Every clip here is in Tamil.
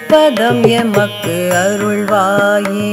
பதம் எமக்கு அருள்வாயே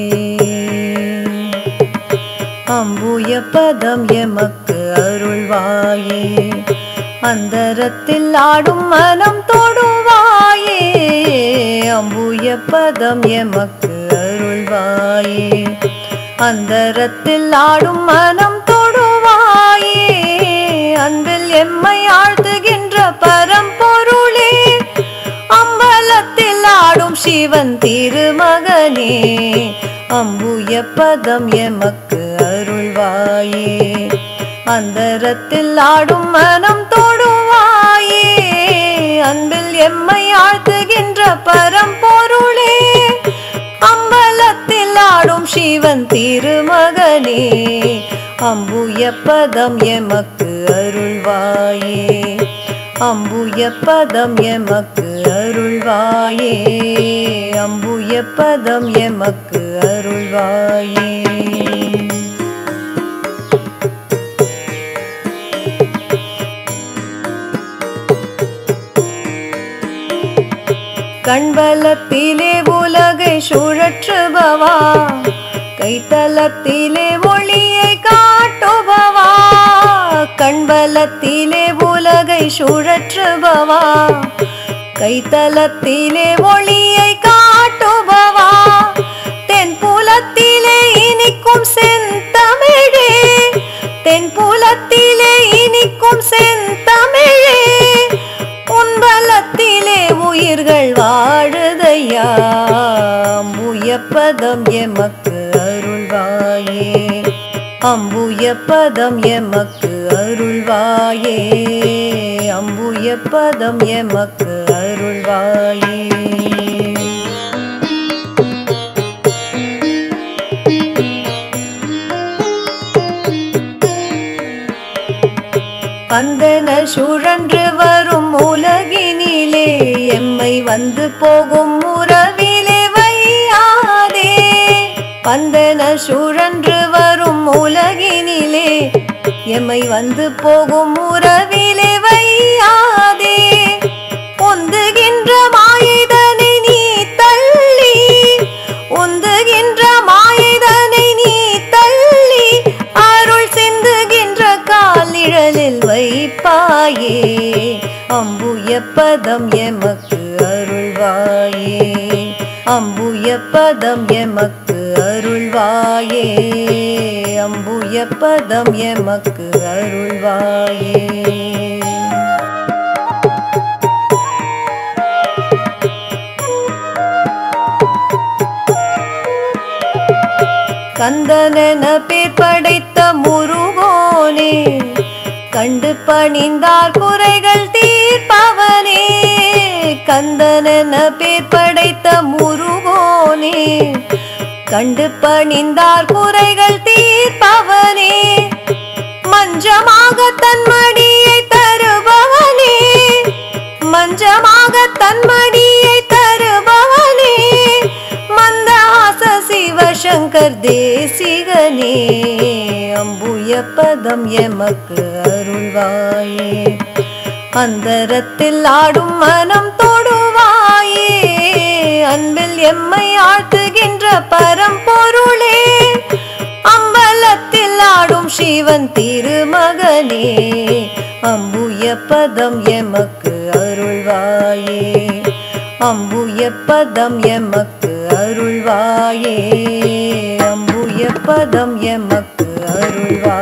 அம்புய பதம் எமக்கு அருள்வாயே அந்தரத்தில் ஆடும் மனம் தொடுவாயே அம்புய பதம் எமக்கு அருள்வாயே அந்தரத்தில் ஆடும் மனம் தொடுவாயே அன்பில் எம்மை ஆழ்த்துகின்ற பரம்பொருளே அம்பலத்தில் ஆடும் சிவன் திருமகனே அம்புய பதம் எமக்கு அருள்வாயே அந்தரத்தில் ஆடும் மனம் தொடுவாயே அன்பில் எம்மை ஆழ்த்துகின்ற பரம்பொருளே அம்பலத்தில் ஆடும் சிவன் திருமகனே அம்புய பதம் எமக்கு அருள்வாயே அம்புய பதம் எமக்கு அருள்வாயே அம்புய பதம் எமக்கு அருள்வாயே கண்பலத்திலே உலகை சுழற்றுபவா கைத்தலத்திலே ஒளியை காட்டுபவா கண்பலத்திலே உலகை சுழற்றுபவா கைத்தலத்திலே ஒளியை காட்டுபவா தென்புலத்திலே இனிக்கும் செந்தமிழே தென்புலத்திலே இனிக்கும் செந்தமிழே உன்பலத்திலே உயிர்கள் வாழுதையா அம்புயப்பதம் எமக்கு அருள்வாயே அம்புயப்பதம் எமக்கு அருள்வாயே அம்புயப்பதம் எமக்கு அருள்வாயே பந்தன சுழன்று வரும் உலகினிலே எம்மை வந்து போகும் உறவிலே வையாதே பந்தன சுழன்று வரும் உலகினிலே எம்மை வந்து போகும் உறவிலே வையாதே ஒந்துகின்ற மாயதனை நீ தள்ளி ஒந்துகின்ற மாயதனை நீ தள்ளி அருள் சிந்துகின்ற காலிழலில் வைப்பாயே அம்புய பதம் எமக்கு அருள்வாயே அம்புய பதம் எமக்கு அருள்வாயே அம்புய பதம் எமக்கு அருள்வாயே கந்தனென பேர் படைத்த முருகோனே கண்டு பணிந்தார் குறைகள் தீர்ப்பவனே கந்தனென பேர் படைத்த முருகோனே கண்டு பணிந்தார் குறைகள் தீர்ப்பவனே மஞ்சமாக தன் மடியை தருபவனே மஞ்சமாக தன் மடியை தருபவனே மந்தஹாச சிவசங்கர் தேசிகனே அம்புய பதம் எமக்கு அருள்வாயே அந்தரத்தில் ஆடும் மனம் தொடுவாயே அன்பில் எம்மை ஆழ்த்துகின்ற பரம்பொருளே அம்பலத்தில் ஆடும் சிவன் திருமகனே அம்புய பதம் எமக்கு அருள்வாயே அம்புய பதம் எமக்கு அருள்வாயே அம்புய பதம் எமக்கு அருள்வாயே